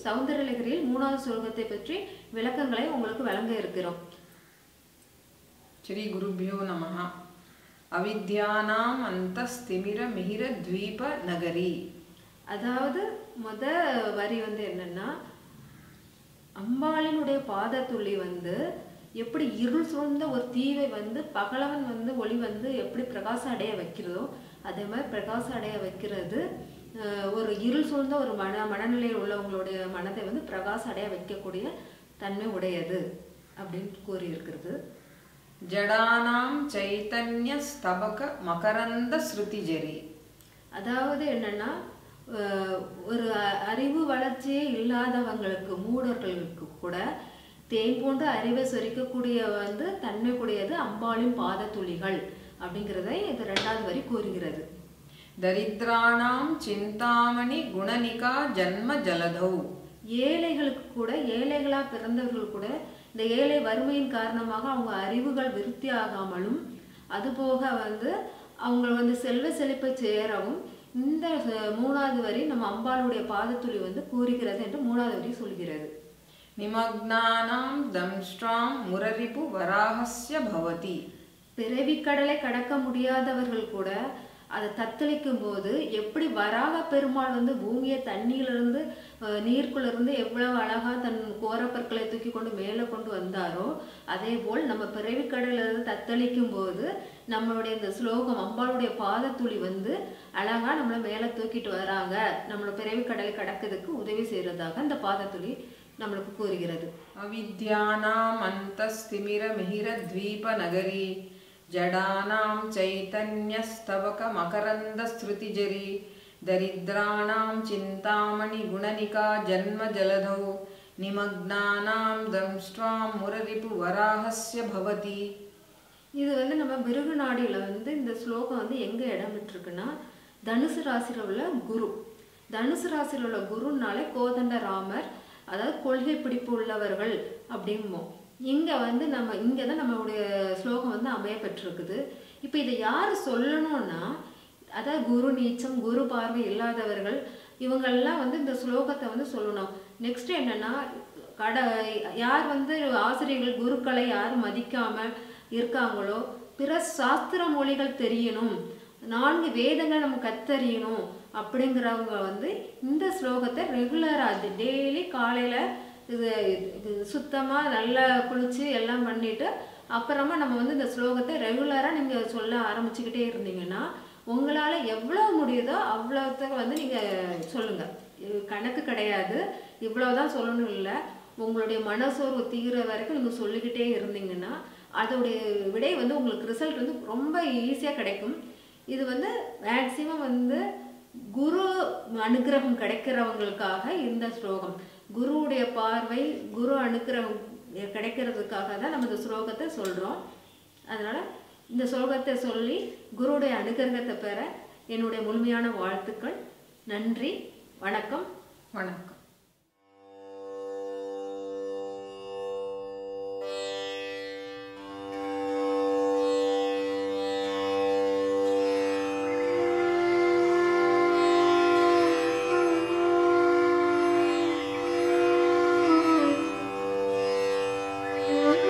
சௌந்தரலகரியில் மூணாவது ஸ்லோகத்தை பற்றி விளக்கங்களை உங்களுக்கு வழங்க இருக்கிறோம் ஸ்ரீ குருபியோ நம அவித்யானாம் அந்தஸ்திமிர மிகிர த்வீப நகரி அதாவது முத வரி வந்து என்னன்னா அம்பாளினுடைய பாதத்துளி வந்து எப்படி இருள் சூழ்ந்த ஒரு தீவை வந்து பகலவன் வந்து ஒளி வந்து எப்படி பிரகாசம் அடைய வைக்கிறதோ அதே மாதிரி பிரகாசம் அடைய வைக்கிறது அஹ், ஒரு இருள் சூழ்ந்த ஒரு மன மனநிலையில் உள்ளவங்களுடைய மனதை வந்து பிரகாசம் அடைய வைக்கக்கூடிய தன்மை உடையது அப்படின்னு கூறியிருக்கிறது ஜடானாம் சைத்தன்ய ஸ்தபக மகரந்த ஸ்ருதிஜரி அதாவது என்னன்னா அஹ், ஒரு அ- அறிவு வளர்ச்சியே இல்லாதவங்களுக்கு மூடர்களுக்கு கூட தேன் போன்ற அறிவை சொரிக்கக்கூடிய வந்து தன்மை கூடியது அம்பாளின் பாதத்துளிகள் அப்படிங்கிறதை இது ரெண்டாவது வரி கூறுகிறது தரித்ராணாம் சிந்தாமணி குணனிகா ஜன்ம ஜலதௌ ஏழைகளுக்கு கூட ஏழைகளா பிறந்தவர்கள் கூட இந்த ஏழை வறுமையின் காரணமாக அவங்க அறிவுகள் விருத்தி ஆகாமலும் அதுபோக வந்து அவங்க வந்து செல்வ செழிப்பை சேரவும் இந்த அஹ், மூணாவது வரி நம்ம அம்பாளுடைய பாதத்துளி வந்து கூறுகிறது என்று மூணாவது வரி சொல்கிறது நிமக்னானாம் தம்ஷ்டாம் முரரிபு வராகஸ்ய பவதி பிறவிக்கடலை கடக்க முடியாதவர்கள் கூட அதை தத்தளிக்கும் போது எப்படி வராக பெருமாள் வந்து பூமியை தண்ணியிலிருந்து அஹ், நீருக்குள்ள இருந்து எவ்வளவு அழகா தன் கோரப்பற்களை தூக்கி கொண்டு மேலே கொண்டு வந்தாரோ அதே போல் நம்ம பிறவிக்கடலில் இருந்து தத்தளிக்கும் போது நம்மளுடைய இந்த ஸ்லோகம் அம்பாளுடைய பாதத்துளி வந்து அழகா நம்மளை மேலே தூக்கிட்டு வராங்க நம்மளோட பிறவிக்கடலை கடக்கிறதுக்கு உதவி செய்யறதாக இந்த பாதத்துளி நம்மளுக்கு கூறுகிறது அவித்யானாம் அந்தஸ்திமிர மிகிர த்வீப நகரி ஜடானாம் சைத்தன்யஸ்தவக மகரந்த ஸ்ருதிஜரி தரித்ராணாம் சிந்தாமணி குணனிகா ஜன்ம ஜலதௌ நிமக்னானாம் தம்ஷ்டாம் முரரிபு வராகஸ்ய பவதி இது வந்து நம்ம மிருக நாடியில வந்து இந்த ஸ்லோகம் வந்து எங்க இடம் விட்டுருக்குன்னா தனுசு ராசியில உள்ள குரு தனுசு ராசியில உள்ள குருனாலே கோதண்ட ராமர் அதாவது கொள்கை பிடிப்பு உள்ளவர்கள் அப்படிம்போம் இங்க வந்து நம்ம இங்க தான் நம்மளுடைய ஸ்லோகம் வந்து அமைய பெற்றிருக்குது இப்போ இதை யார் சொல்லணும்னா அதாவது குரு நீச்சம் குரு பார்வை இல்லாதவர்கள் இவங்கெல்லாம் வந்து இந்த ஸ்லோகத்தை வந்து சொல்லணும் நெக்ஸ்ட் என்னன்னா கட யார் வந்து ஆசிரியர்கள் குருக்களை யார் மதிக்காம இருக்காங்களோ பிற சாஸ்திர மொழிகள் தெரியணும் நான்கு வேதங்கள் நம்ம கத்தறியணும் அப்படிங்கிறவங்க வந்து இந்த ஸ்லோகத்தை ரெகுலராக டெய்லி காலையில் இது இது சுத்தமாக நல்லா குளிச்சு எல்லாம் பண்ணிட்டு அப்புறமா நம்ம வந்து இந்த ஸ்லோகத்தை ரெகுலராக நீங்கள் சொல்ல ஆரம்பிச்சுக்கிட்டே இருந்தீங்கன்னா உங்களால் எவ்வளோ முடியுதோ அவ்வளோத்துக்கு வந்து நீங்கள் சொல்லுங்கள் இது கணக்கு கிடையாது இவ்வளோதான் சொல்லணும் இல்லை உங்களுடைய மனசோர்வு தீர வரைக்கும் நீங்கள் சொல்லிக்கிட்டே இருந்தீங்கன்னா அதோடைய விடை வந்து உங்களுக்கு ரிசல்ட் வந்து ரொம்ப ஈஸியாக கிடைக்கும் இது வந்து மேக்சிமம் வந்து குரு அனுக்கிரகம் கிடைக்கிறவங்களுக்காக இந்த ஸ்லோகம் குருவுடைய பார்வை குரு அனுக்கிரகம் கிடைக்கிறதுக்காக தான் நம்ம இந்த ஸ்லோகத்தை சொல்கிறோம் அதனால் இந்த ஸ்லோகத்தை சொல்லி குருவுடைய அனுகிரகத்தை பெற என்னுடைய முழுமையான வாழ்த்துக்கள் நன்றி வணக்கம் வணக்கம்